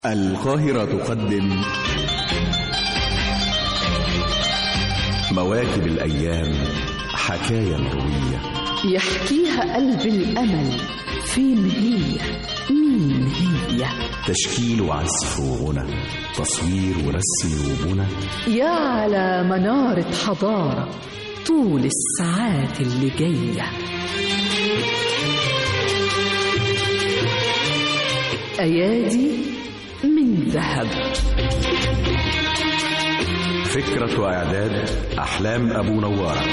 القاهرة تقدم مواكب الأيام حكاية روية يحكيها قلب الأمل فين هي مين هي تشكيل وعزف وغنى تصوير ورسم وبنى يا على منارة حضارة طول الساعات اللي جاية أيادي من ذهب فكرة وإعداد أحلام أبو نوارة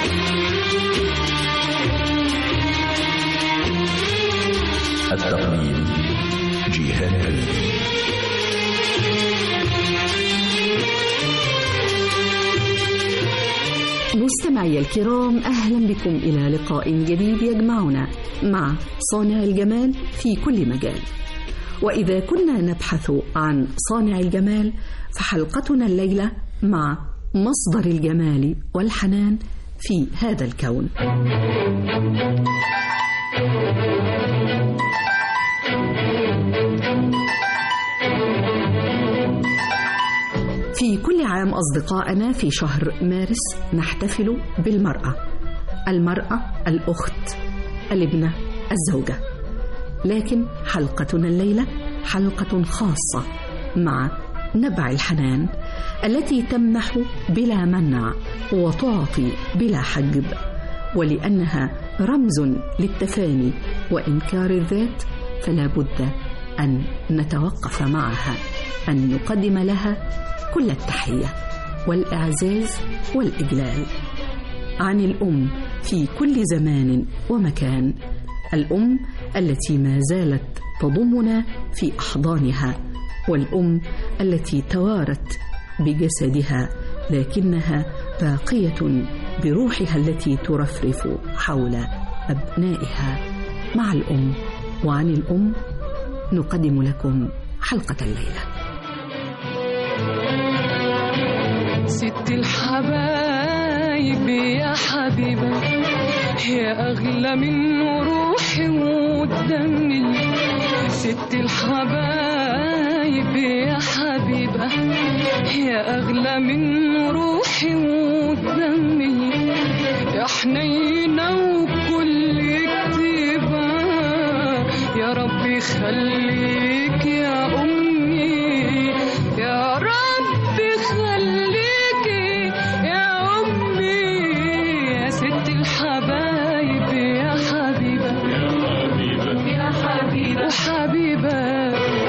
التقديم جيهان كريم مستمعي الكرام أهلا بكم إلى لقاء جديد يجمعنا مع صانع الجمال في كل مجال وإذا كنا نبحث عن صانع الجمال فحلقتنا الليلة مع مصدر الجمال والحنان في هذا الكون في كل عام أصدقائنا في شهر مارس نحتفل بالمرأة المرأة الأخت الابنة الزوجة لكن حلقتنا الليلة حلقة خاصة مع نبع الحنان التي تمنح بلا منع وتعطي بلا حجب ولأنها رمز للتفاني وإنكار الذات فلا بد أن نتوقف معها أن نقدم لها كل التحية والإعزاز والإجلال عن الأم في كل زمان ومكان الأم التي ما زالت تضمنا في أحضانها والأم التي توارت بجسدها لكنها باقية بروحها التي ترفرف حول أبنائها مع الأم وعن الأم نقدم لكم حلقة الليلة ست الحبايب يا حبيبة يا أغلى من روحي ودمي ست الحبايب يا حبيبة يا أغلى من روحي ودمي يا حنينة وكل كتيبة يا رب يخليك يا أمي يا رب خليكي يا أمي يا ست الحبايب يا حبيبة يا حبيبة وحبيبة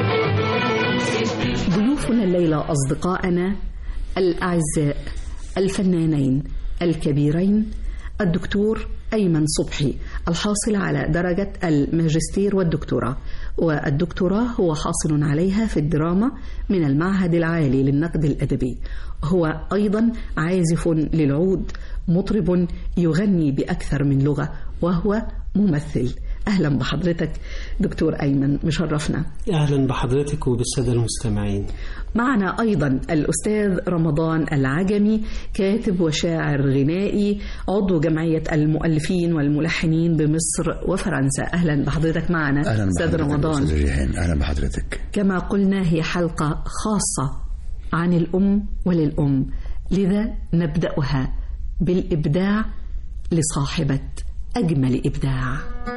ضيوفنا الليلة أصدقائنا الأعزاء الفنانين الكبيرين الدكتور أيمن صبحي الحاصل على درجة الماجستير والدكتوراه والدكتوراه هو حاصل عليها في الدراما من المعهد العالي للنقد الأدبي هو أيضا عازف للعود مطرب يغني بأكثر من لغة وهو ممثل أهلا بحضرتك دكتور أيمن مشرفنا أهلا بحضرتك وبالسادة المستمعين معنا أيضا الأستاذ رمضان العجمي كاتب وشاعر غنائي عضو جمعية المؤلفين والملحنين بمصر وفرنسا أهلا بحضرتك معنا اهلا أستاذ بحضرتك رمضان أستاذ جيهان اهلا بحضرتك كما قلنا هي حلقة خاصة عن الأم وللأم لذا نبدأها بالإبداع لصاحبة أجمل إبداع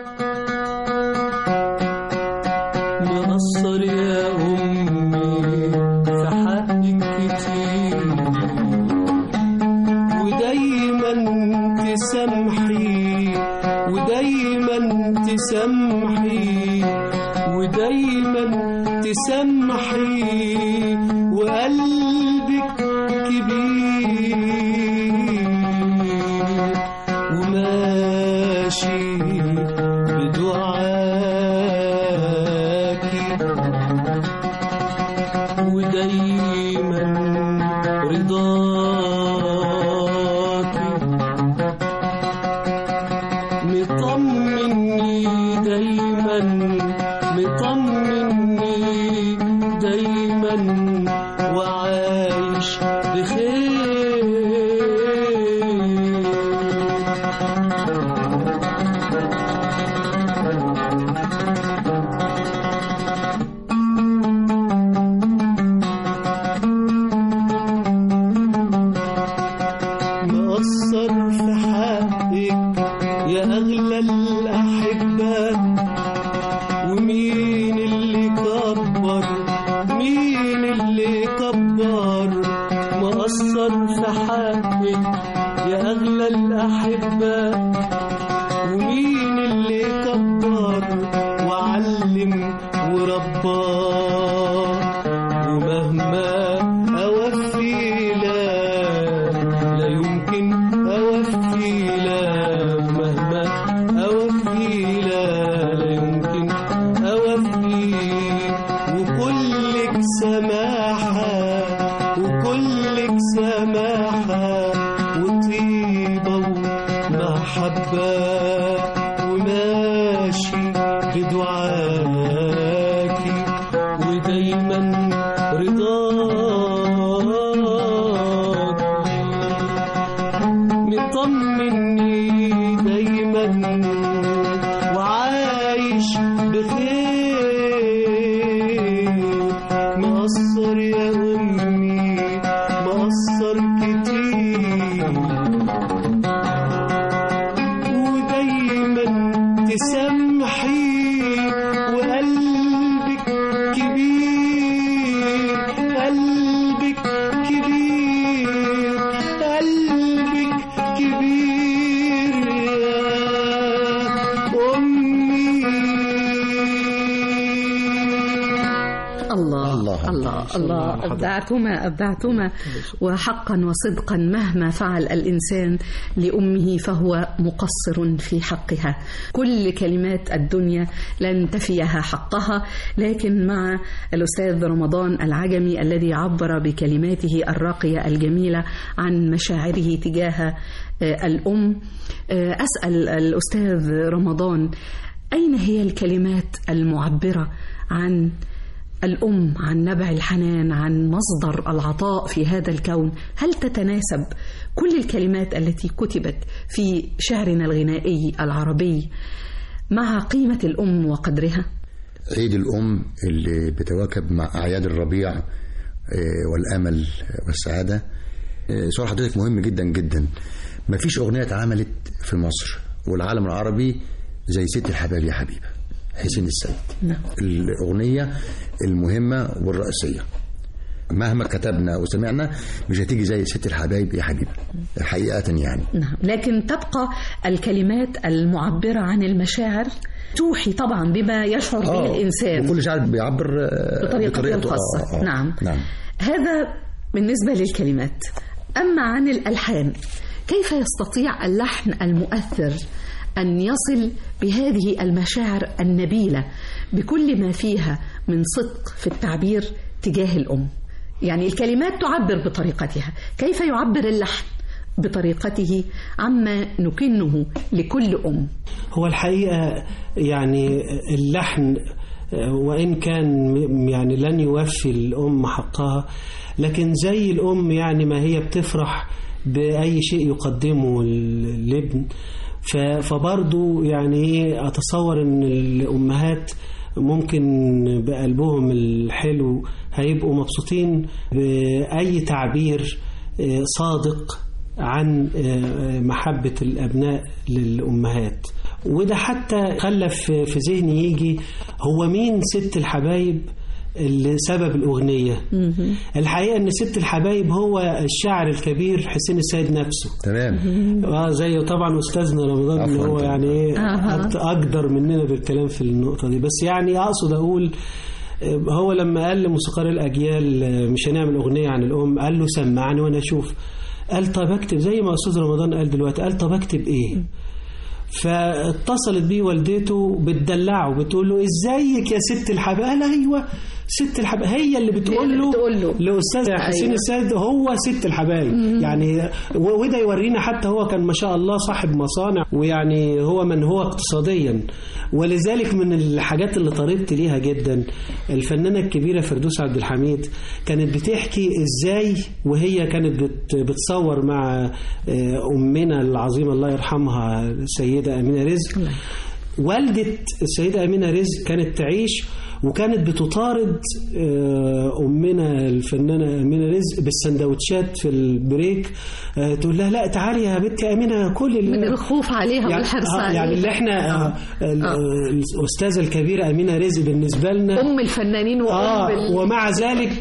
مقصر يا أمي في حقك كتير ودايما تسامحي ودايما تسامحي ودايما تسامحي وقلبك كبير وماشي بدعاكي ودايما رضاكي مطمني دايما مطمني دايما وعايش بخير مين اللي كبر مقصر في حقك يا أغلى الأحبة ومين اللي كبر وعلم وربى ومهما أوفي لا لا يمكن أوفي لا مهما أوفي لا لا يمكن أوفي وكلك سماحة وكلك سماحة وطيبة ومحبة وماشي بدعاكي ودايما رضاكي مطمني دايما وعايش بخير مقصر يا أمي مقصر كتير ودايما تسامحي وقلبك كبير قلبك كبير قلبك كبير يا أمي الله الله. الله الله أبدعتما أبدعتما وحقا وصدقا مهما فعل الإنسان لأمه فهو مقصر في حقها كل كلمات الدنيا لن تفيها حقها لكن مع الأستاذ رمضان العجمي الذي عبر بكلماته الراقية الجميلة عن مشاعره تجاه آه، الأم آه، أسأل الأستاذ رمضان أين هي الكلمات المعبرة عن الأم عن نبع الحنان عن مصدر العطاء في هذا الكون هل تتناسب كل الكلمات التي كتبت في شعرنا الغنائي العربي مع قيمة الأم وقدرها عيد الأم اللي بتواكب مع أعياد الربيع آه، والأمل والسعادة آه، سؤال حضرتك مهم جدا جدا مفيش أغنية اتعملت في مصر والعالم العربي زي ست الحبايب يا حبيبة حسين السيد نعم. الأغنية المهمة والرئيسية مهما كتبنا وسمعنا مش هتيجي زي ست الحبايب يا حبيبة حقيقة يعني نعم لكن تبقى الكلمات المعبرة عن المشاعر توحي طبعا بما يشعر به آه، الإنسان وكل شاعر بيعبر آه، بطريقته بطريقته. الخاصة آه، آه. نعم نعم هذا بالنسبة للكلمات أما عن الألحان كيف يستطيع اللحن المؤثر أن يصل بهذه المشاعر النبيلة بكل ما فيها من صدق في التعبير تجاه الأم يعني الكلمات تعبر بطريقتها كيف يعبر اللحن بطريقته عما نكنه لكل أم هو الحقيقة يعني اللحن وإن كان م- يعني لن يوفي الأم حقها لكن زي الأم يعني ما هي بتفرح بأي شيء يقدمه الابن ف- فبرضو يعني إيه أتصور إن الأمهات ممكن بقلبهم الحلو هيبقوا مبسوطين بأي تعبير آه، صادق عن آه، محبة الأبناء للأمهات وده حتى خلى في في ذهني يجي هو مين ست الحبايب اللي سبب الأغنية الحقيقة أن ست الحبايب هو الشاعر الكبير حسين السيد نفسه تمام اه زي طبعا استاذنا رمضان اللي عفواً هو طبعاً. يعني ايه أها. أكت- اقدر مننا بالكلام في النقطه دي بس يعني اقصد اقول آه، هو لما قال لموسيقار الاجيال آه، مش هنعمل اغنيه عن الام قال له سمعني وانا اشوف قال طب اكتب زي ما استاذ رمضان قال دلوقتي قال طب اكتب ايه فاتصلت بيه والدته بتدلعه بتقول له ازيك يا ست الحبايب قال ايوه ست الحبايب هي اللي بتقول له, بتقول له. لاستاذ حسين أيوة. السيد هو ست الحبايب يعني و- وده يورينا حتى هو كان ما شاء الله صاحب مصانع ويعني هو من هو اقتصاديا ولذلك من الحاجات اللي طربت ليها جدا الفنانه الكبيره فردوس عبد الحميد كانت بتحكي ازاي وهي كانت بت بتصور مع آه، امنا العظيمه الله يرحمها السيده امينه رزق والدة السيدة أمينة رزق كانت تعيش وكانت بتطارد آه، امنا الفنانه امينه رزق بالسندوتشات في البريك آه، تقول لها لا تعالي يا بنتي امينه كل ال- من الخوف عليها يعني, والحرص آه، عليها يعني اللي احنا آه، ال- آه، الاستاذه الكبيره امينه رزق بالنسبه لنا ام الفنانين وام اه ال- ومع ذلك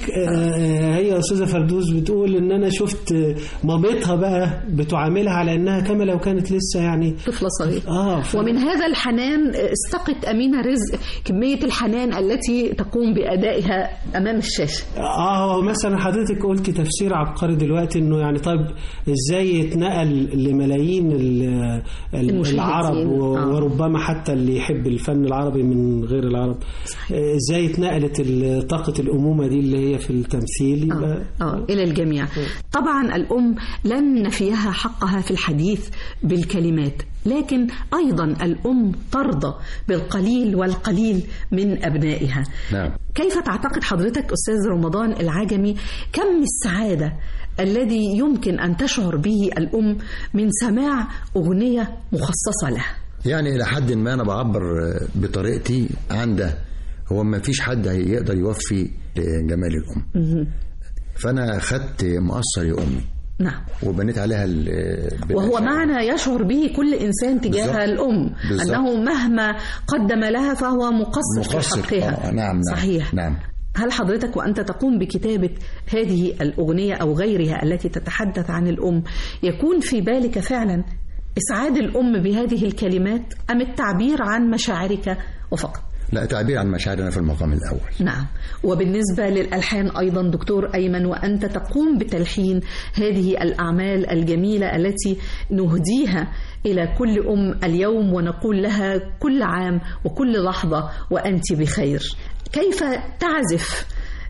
آه هي استاذه فردوس بتقول ان انا شفت آه، مامتها بقى بتعاملها على انها كما لو كانت لسه يعني طفلة صغيرة اه ف... ومن هذا الحنان استقت أمينة رزق كمية الحنان التي تقوم بأدائها أمام الشاشة اه مثلا حضرتك قلت تفسير عبقري دلوقتي انه يعني طيب ازاي يتنقل لملايين ال- ال- المشاهدين. العرب و- آه. وربما حتى اللي يحب الفن العربي من غير العرب آه، ازاي اتنقلت ال- طاقه الامومه دي اللي هي في التمثيل يبقى آه. آه. إلى الجميع طبعا الأم لن نفيها حقها في الحديث بالكلمات لكن أيضا الأم ترضى بالقليل والقليل من أبنائها نعم كيف تعتقد حضرتك أستاذ رمضان العجمي كم السعادة الذي يمكن أن تشعر به الأم من سماع أغنية مخصصة لها يعني إلى حد ما أنا بعبر بطريقتي عن ده هو ما فيش حد هيقدر يوفي جمال الأم فأنا خدت مقصر يا أمي نعم وبنيت عليها ال- وهو بالأشعار. معنى يشعر به كل إنسان تجاه بالظبط. الأم بالظبط. أنه مهما قدم لها فهو مقصر, في مقصر. حقها آه، نعم، نعم، صحيح نعم. هل حضرتك وأنت تقوم بكتابة هذه الأغنية أو غيرها التي تتحدث عن الأم يكون في بالك فعلا إسعاد الأم بهذه الكلمات أم التعبير عن مشاعرك وفقط لا تعبير عن مشاعرنا في المقام الأول نعم وبالنسبة للألحان أيضا دكتور أيمن وأنت تقوم بتلحين هذه الأعمال الجميلة التي نهديها إلى كل أم اليوم ونقول لها كل عام وكل لحظة وأنت بخير كيف تعزف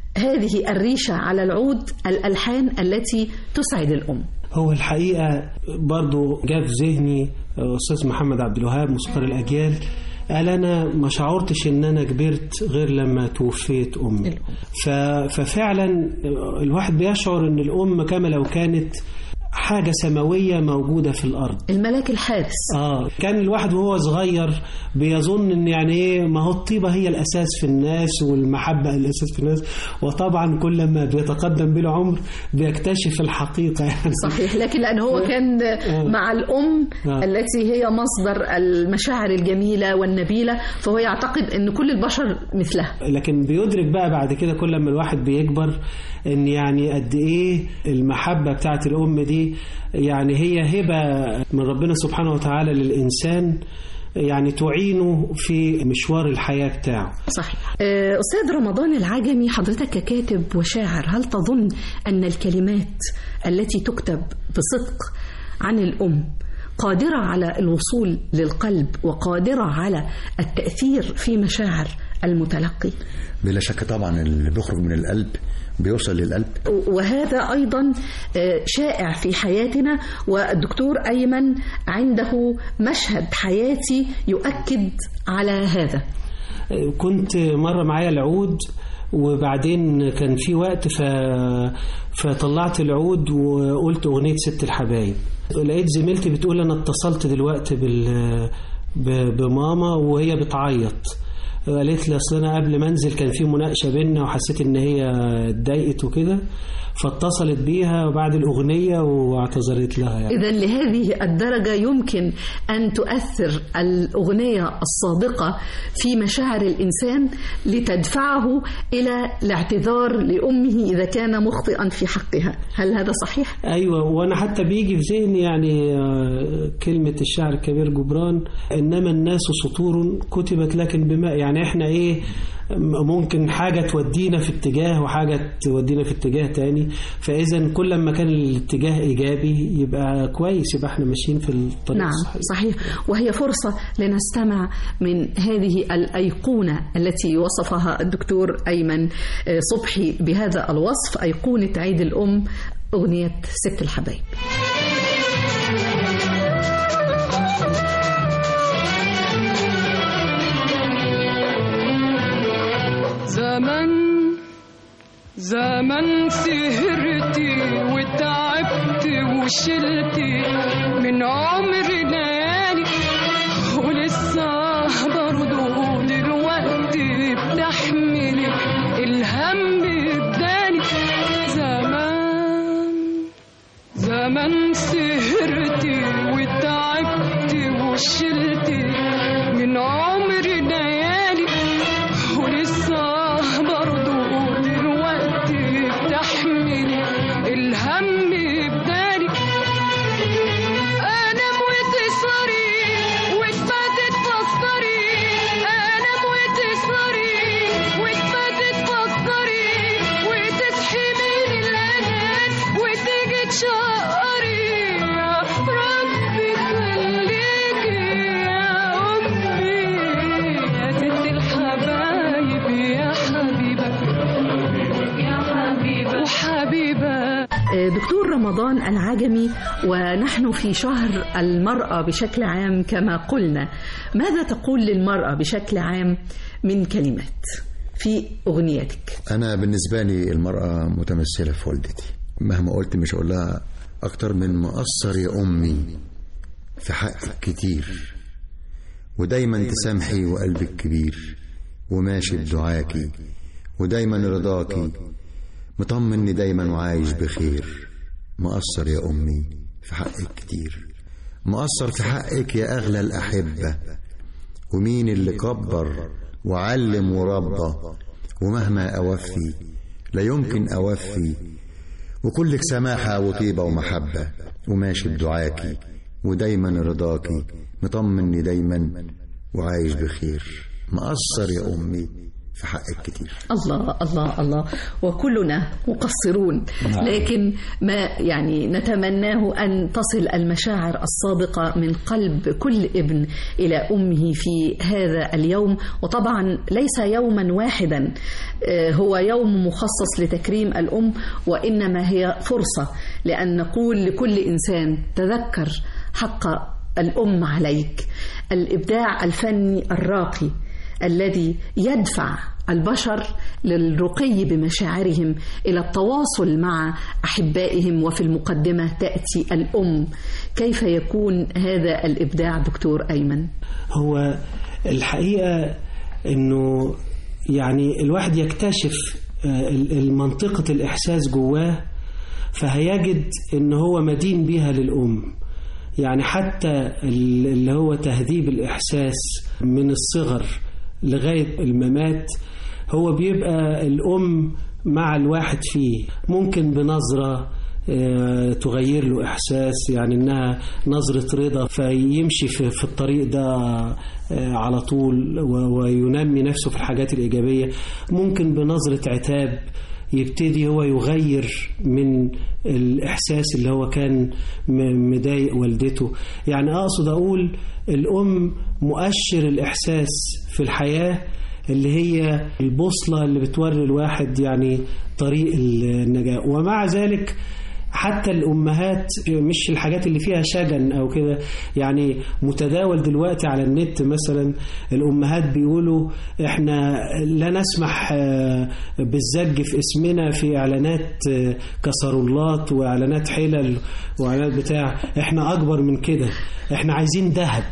هذه الريشة على العود الألحان التي تسعد الأم هو الحقيقة برضو جاء في ذهني أستاذ محمد عبد الوهاب موسيقار الأجيال قال أنا ما شعرتش إن أنا كبرت غير لما توفيت أمي ف... ففعلا الواحد بيشعر إن الأم كما لو كانت حاجة سماوية موجودة في الأرض الملاك الحارس اه كان الواحد وهو صغير بيظن ان يعني ايه ما هو الطيبه هي الاساس في الناس والمحبه الاساس في الناس وطبعا كل ما بيتقدم بالعمر بيكتشف الحقيقه يعني صحيح لكن لأن هو كان مع الأم آه. التي هي مصدر المشاعر الجميلة والنبيلة فهو يعتقد أن كل البشر مثلها لكن بيدرك بقى بعد كده كل ما الواحد بيكبر ان يعني قد ايه المحبه بتاعت الام دي يعني هي هبه من ربنا سبحانه وتعالى للانسان يعني تعينه في مشوار الحياه بتاعه صحيح آه، أستاذ رمضان العجمي حضرتك ككاتب وشاعر هل تظن أن الكلمات التي تكتب بصدق عن الأم قادرة على الوصول للقلب وقادرة على التأثير في مشاعر المتلقي بلا شك طبعا اللي بيخرج من القلب بيوصل للقلب وهذا أيضا آه، شائع في حياتنا والدكتور أيمن عنده مشهد حياتي يؤكد على هذا كنت مرة معايا العود وبعدين كان في وقت ف... فطلعت العود وقلت أغنية ست الحبايب لقيت زميلتي بتقول أنا اتصلت دلوقتي بال... ب... بماما وهي بتعيط قالت لي اصل انا قبل ما انزل كان في مناقشه بينا وحسيت ان هي اتضايقت وكده فاتصلت بيها بعد الاغنيه واعتذرت لها يعني إذا لهذه الدرجة يمكن أن تؤثر الأغنية الصادقة في مشاعر الإنسان لتدفعه إلى الاعتذار لأمه إذا كان مخطئا في حقها هل هذا صحيح؟ ايوه وانا حتى بيجي في ذهني يعني آه، كلمه الشاعر الكبير جبران انما الناس سطور كتبت لكن بما يعني احنا ايه ممكن حاجة تودينا في اتجاه وحاجة تودينا في اتجاه تاني فإذا كل ما كان الاتجاه إيجابي يبقى كويس يبقى احنا ماشيين في الطريق نعم الصحيح صحيح وهي فرصة لنستمع من هذه الأيقونة التي وصفها الدكتور أيمن آه، صبحي بهذا الوصف أيقونة عيد الأم أغنية ست الحبايب زمن زمن سهرتي وتعبت وشلتي من عمري ليالي ولسه برضه دلوقتي بتحمل زمان سهرتي وتعبتي وشلتي من عمري ليالي ولسه برضو دلوقتي بتحملي الهم بدالي انام وتسهري وتباتي تفكري انام وتسهري وتباتي تفكري وتصحي من الانام وتيجي تشقري يا ربي خليكي يا امي يا ست الحبايب يا حبيبه يا حبيبه وحبيبه دكتور رمضان العجمي ونحن في شهر المرأة بشكل عام كما قلنا ماذا تقول للمرأة بشكل عام من كلمات في أغنيتك أنا بالنسبة لي المرأة متمثلة في والدتي مهما قلت مش هقول لها أكتر من مقصر يا أمي في حقك كتير ودايما تسامحي وقلبك كبير وماشي بدعاكي ودايما رضاكي مطمني دايما وعايش بخير مقصر يا أمي في حقك كتير مقصر في حقك يا أغلى الأحبة ومين اللي كبر وعلم وربى ومهما أوفي لا يمكن أوفي وكلك سماحة وطيبة ومحبة وماشي بدعاكي ودايما رضاكي مطمني دايما وعايش بخير مقصر يا أمي في حقك كتير الله الله الله وكلنا مقصرون لكن ما يعني نتمناه أن تصل المشاعر الصادقة من قلب كل ابن إلى أمه في هذا اليوم وطبعا ليس يوما واحدا آه، هو يوم مخصص لتكريم الأم وإنما هي فرصة لأن نقول لكل إنسان تذكر حق الأم عليك الإبداع الفني الراقي الذي يدفع البشر للرقي بمشاعرهم الى التواصل مع احبائهم وفي المقدمه تاتي الام كيف يكون هذا الابداع دكتور ايمن هو الحقيقة انه يعني الواحد يكتشف آه، ال- المنطقة الإحساس جواه فهيجد ان هو مدين بيها للأم يعني حتى ال- اللي هو تهذيب الإحساس من الصغر لغاية الممات هو بيبقى الأم مع الواحد فيه ممكن بنظرة آه، تغير له إحساس يعني إنها نظرة رضا فيمشي في, في الطريق ده آه، على طول و- وينمي نفسه في الحاجات الإيجابية ممكن بنظرة عتاب يبتدي هو يغير من الإحساس اللي هو كان م- مضايق والدته يعني أقصد أقول الأم مؤشر الإحساس في الحياة اللي هي البوصلة اللي بتوري الواحد يعني طريق النجاة ومع ذلك حتى الأمهات مش الحاجات اللي فيها شجن أو كده يعني متداول دلوقتي على النت مثلا الأمهات بيقولوا إحنا لا نسمح آه، بالزج في اسمنا في إعلانات آه، كسرولات وإعلانات حلل وإعلانات بتاع إحنا أكبر من كده إحنا عايزين ذهب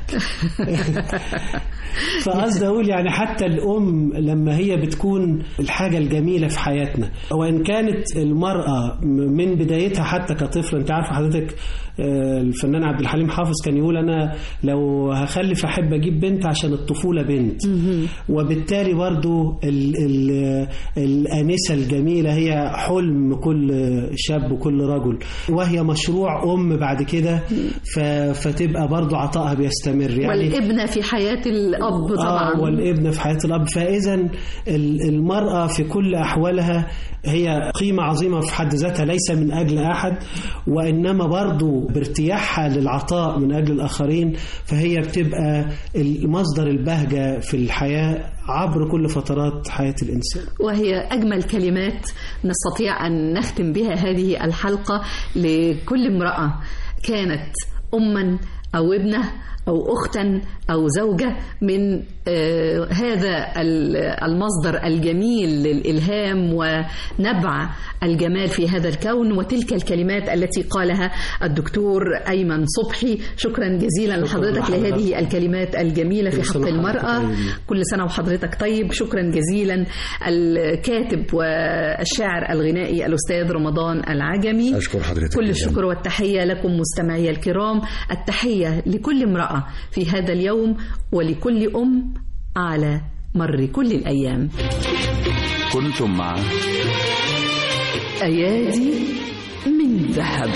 فقصدي اقول يعني حتى الام لما هي بتكون الحاجه الجميله في حياتنا وان كانت المراه من بدايتها حتى كطفل انت عارف حضرتك آه، الفنان عبد الحليم حافظ كان يقول انا لو هخلف احب اجيب بنت عشان الطفوله بنت وبالتالي برضو ال ال الانسه الجميله هي حلم كل شاب وكل رجل وهي مشروع ام بعد كده ف- فتبقى برضو عطائها بيستمر يعني والابنه في حياه الاب طبعا آه والابن في حياة الأب فإذا ال- المرأة في كل أحوالها هي قيمة عظيمة في حد ذاتها ليس من أجل أحد وإنما برضو بارتياحها للعطاء من أجل الآخرين فهي بتبقى مصدر البهجة في الحياة عبر كل فترات حياة الإنسان وهي أجمل كلمات نستطيع أن نختم بها هذه الحلقة لكل امرأة كانت أما أو ابنة أو أختا أو زوجة من آه، هذا ال- المصدر الجميل للإلهام ونبع الجمال في هذا الكون وتلك الكلمات التي قالها الدكتور أيمن صبحي شكرا جزيلا لحضرتك لحضرتك. لهذه الكلمات الجميلة في كل حق سنة وحضرتك المرأة طيب. كل سنة وحضرتك طيب شكرا جزيلا الكاتب والشاعر الغنائي الأستاذ رمضان العجمي أشكر حضرتك كل جداً. الشكر والتحية لكم مستمعي الكرام التحية لكل امرأة في هذا اليوم ولكل أم على مر كل الأيام كنتم مع أيادي من ذهب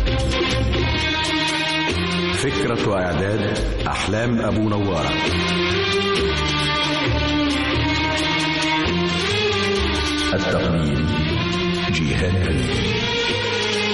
فكرة وإعداد أحلام أبو نوارة التقديم جيهان ريدي